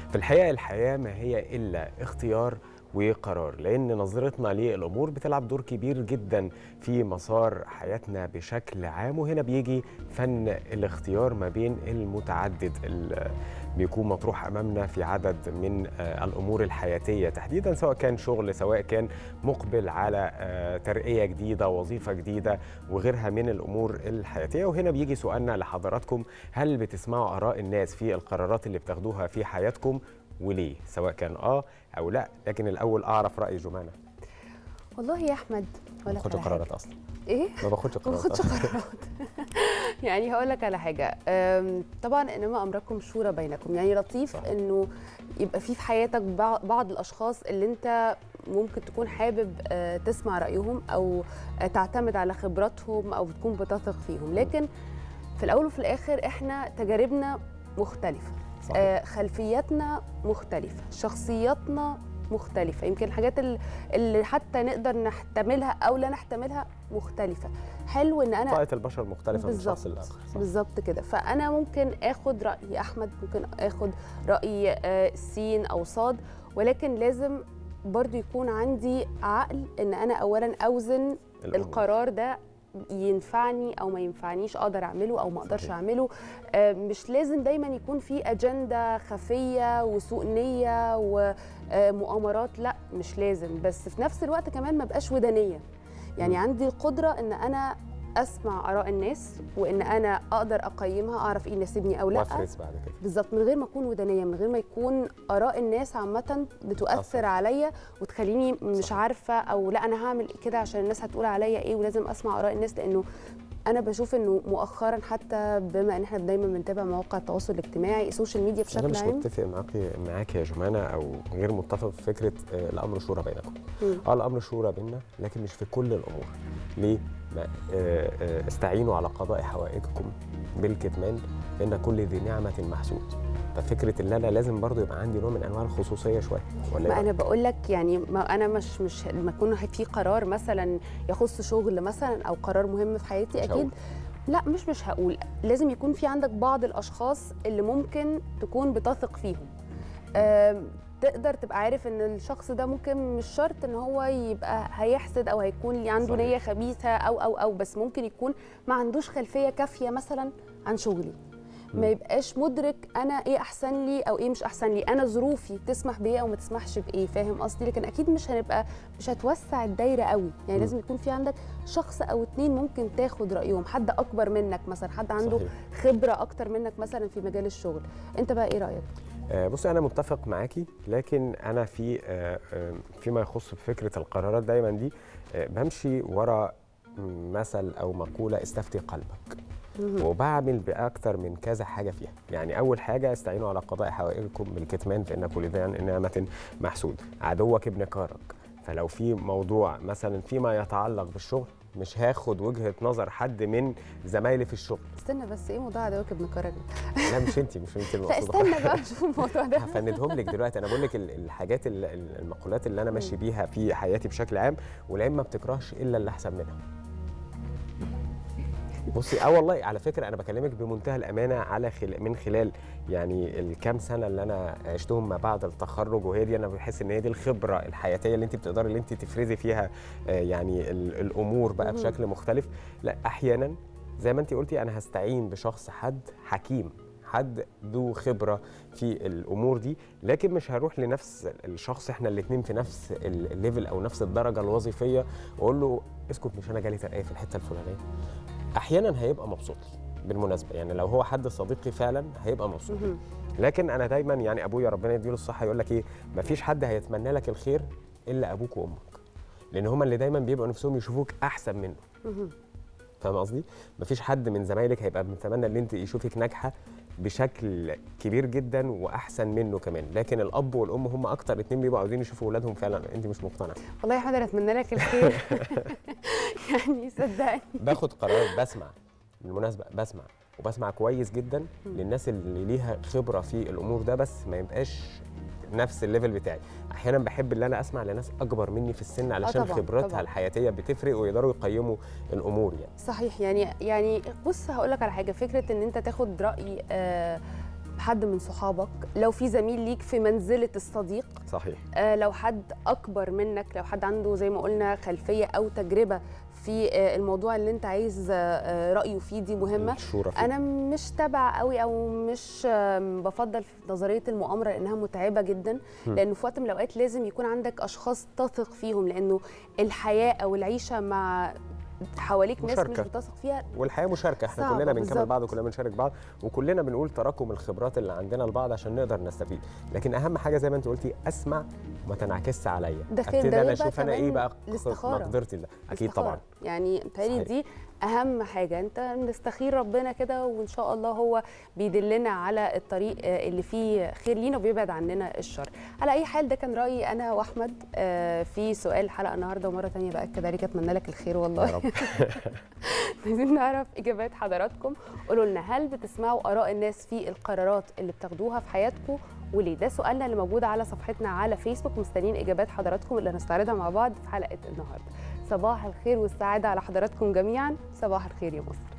في الحقيقه الحياه ما هي الا اختيار وقرار لان نظرتنا للامور بتلعب دور كبير جدا في مسار حياتنا بشكل عام وهنا بيجي فن الاختيار ما بين المتعدد اللي بيكون مطروح امامنا في عدد من آه، الامور الحياتيه تحديدا سواء كان شغل سواء كان مقبل على آه، ترقيه جديده وظيفه جديده وغيرها من الامور الحياتيه وهنا بيجي سؤالنا لحضراتكم هل بتسمعوا اراء الناس في القرارات اللي بتاخدوها في حياتكم وليه سواء كان اه او لا لكن الاول اعرف راي جمانه والله يا احمد ما هقول لك باخدش على قرارات حاجه اصلا ايه ما باخدش ما قرارات باخدش أصلاً. قرارات يعني هقول لك على حاجه أم، طبعا انما امركم شورى بينكم يعني لطيف صح. انه يبقى في في حياتك بع- بعض الاشخاص اللي انت ممكن تكون حابب آه، تسمع رايهم او آه، تعتمد على خبراتهم او تكون بتثق فيهم لكن في الاول وفي الاخر احنا تجاربنا مختلفه صحيح. آه، خلفياتنا مختلفة شخصياتنا مختلفة يمكن الحاجات ال- اللي حتى نقدر نحتملها أو لا نحتملها مختلفة حلو إن أنا طاقه البشر مختلفه من شخص بالظبط لاخر صح. بالظبط كده فأنا ممكن آخد رأي أحمد ممكن آخد رأي آه، سين أو صاد ولكن لازم برضو يكون عندي عقل إن أنا أولا أوزن الأمور. القرار ده ينفعني او ما ينفعنيش اقدر اعمله او ما اقدرش صحيح. اعمله آه، مش لازم دايما يكون في اجنده خفيه وسوء نيه ومؤامرات لا مش لازم بس في نفس الوقت كمان ما بقاش ودانيه يعني مم. عندي القدره ان انا اسمع اراء الناس وان انا اقدر اقيمها اعرف ايه يناسبني او لا وافرز بعد كده بالظبط من غير ما اكون ودانيه من غير ما يكون اراء الناس عامه بتؤثر أثر. عليا وتخليني مش صح. عارفه او لا انا هعمل كده عشان الناس هتقول عليا ايه ولازم اسمع اراء الناس لانه انا بشوف انه مؤخرا حتى بما ان احنا دايما بنتابع مواقع التواصل الاجتماعي السوشيال ميديا انا بشكل مش عام متفق معاكي معاك يا جمانه او غير متفق في فكره آه، الامر شورى بينكم مم. اه الامر شورى بيننا لكن مش في كل الامور ليه ما آه، آه، استعينوا على قضاء حوائجكم بالكتمان فان كل ذي نعمه محسود ففكره ان انا لازم برضو يبقى عندي نوع من انواع الخصوصيه شويه ولا ما إيه انا بقول لك يعني ما انا مش مش لما يكون في قرار مثلا يخص شغل مثلا او قرار مهم في حياتي مش اكيد هقول. لا مش مش هقول لازم يكون في عندك بعض الاشخاص اللي ممكن تكون بتثق فيهم آم، تقدر تبقى عارف ان الشخص ده ممكن مش شرط ان هو يبقى هيحسد او هيكون ليه عنده صحيح. نيه خبيثه او او او بس ممكن يكون ما عندوش خلفيه كافيه مثلا عن شغلي مم. ما يبقاش مدرك انا ايه احسن لي او ايه مش احسن لي انا ظروفي تسمح بايه او ما تسمحش بايه فاهم قصدي لكن اكيد مش هنبقى مش هتوسع الدايره قوي يعني مم. لازم يكون في عندك شخص او اتنين ممكن تاخد رايهم حد اكبر منك مثلا حد عنده صحيح. خبره اكتر منك مثلا في مجال الشغل انت بقى ايه رايك آه، بصي انا متفق معاكي لكن انا في آه، آه، فيما يخص فكره القرارات دايما دي آه، بمشي ورا مثل او مقوله استفتي قلبك وبعمل باكتر من كذا حاجه فيها يعني اول حاجه استعينوا على قضاء حوائجكم بالكتمان فان كل ذي نعمه محسود عدوك ابن كارك فلو في موضوع مثلا فيما يتعلق بالشغل مش هاخد وجهه نظر حد من زمايلي في الشغل استنى بس ايه موضوع عدوك ابن كرج لا مش انت مش انت لا المقصوده استنى بقى نشوف الموضوع ده هفندهم لك دلوقتي انا بقول لك ال- الحاجات ال- ال- المقولات اللي انا ماشي بيها في حياتي بشكل عام والعين ما بتكرهش الا اللي احسن منها بصي اه والله على فكره انا بكلمك بمنتهى الامانه على خل... من خلال يعني الكام سنه اللي انا عشتهم ما بعد التخرج وهي دي انا بحس ان هي دي الخبره الحياتيه اللي انت بتقدري اللي انت تفرزي فيها آه، يعني ال- الامور بقى مهم. بشكل مختلف لا احيانا زي ما انت قلتي انا هستعين بشخص حد حكيم حد ذو خبره في الامور دي لكن مش هروح لنفس الشخص احنا الاثنين في نفس ال- الليفل او نفس الدرجه الوظيفيه واقول له اسكت مش انا جالي ترقيه في الحته الفلانيه احيانا هيبقى مبسوط لي بالمناسبه يعني لو هو حد صديقي فعلا هيبقى مبسوط لي. مهم. لكن انا دايما يعني ابويا ربنا يديله الصحه يقول لك ايه مفيش حد هيتمنى لك الخير الا ابوك وامك لان هما اللي دايما بيبقوا نفسهم يشوفوك احسن منه مهم. فاهم قصدي مفيش حد من زمايلك هيبقى متمنى ان انت يشوفك ناجحه بشكل كبير جدا واحسن منه كمان لكن الاب والام هم اكتر اتنين بيبقوا عاوزين يشوفوا اولادهم فعلا انت مش مقتنعه والله يا احمد انا اتمنى لك الخير يعني صدقني باخد قرارات بسمع بالمناسبه بسمع وبسمع كويس جدا للناس اللي ليها خبره في الامور ده بس ما يبقاش نفس الليفل بتاعي احيانا بحب ان انا اسمع لناس اكبر مني في السن علشان طبعاً، خبرتها طبعاً. الحياتيه بتفرق ويقدروا يقيموا الامور يعني صحيح يعني يعني بص هقول لك على حاجه فكره ان انت تاخد راي آه بحد من صحابك لو في زميل ليك في منزله الصديق صحيح آه، لو حد اكبر منك لو حد عنده زي ما قلنا خلفيه او تجربه في آه، الموضوع اللي انت عايز آه، رايه فيه دي مهمه الشورى فيه. انا مش تابعه قوي او مش آم، بفضل في نظريه المؤامره لانها متعبه جدا لانه في وقت من الاوقات لازم يكون عندك اشخاص تثق فيهم لانه الحياه او العيشه مع حواليك ناس مش مشاركة. بتثق فيها والحياه مشاركه احنا صعبة كلنا بنكمل بالظبط. بعض وكلنا بنشارك بعض وكلنا بنقول تراكم الخبرات اللي عندنا لبعض عشان نقدر نستفيد لكن اهم حاجه زي ما انت قلتي اسمع وما تنعكسش عليا ده خير، ابتدي ده انا غير بقى اشوف انا ايه كمان بقى الاستخارة. مقدرتي ده اكيد الاستخارة. طبعا يعني متهيألي صحيح. دي اهم حاجه انت نستخير ربنا كده وان شاء الله هو بيدلنا على الطريق آه، اللي فيه خير لينا وبيبعد عننا الشر على اي حال ده كان رايي انا واحمد آه، في سؤال الحلقه النهارده ومره تانية بقى كذلك اتمنى لك الخير يا والله رب عايزين نعرف اجابات حضراتكم قولوا لنا هل بتسمعوا اراء الناس في القرارات اللي بتاخدوها في حياتكم وليه ده سؤالنا اللي موجود على صفحتنا على فيسبوك مستنيين اجابات حضراتكم اللي هنستعرضها مع بعض في حلقه النهارده صباح الخير والسعاده على حضراتكم جميعا صباح الخير يا مصر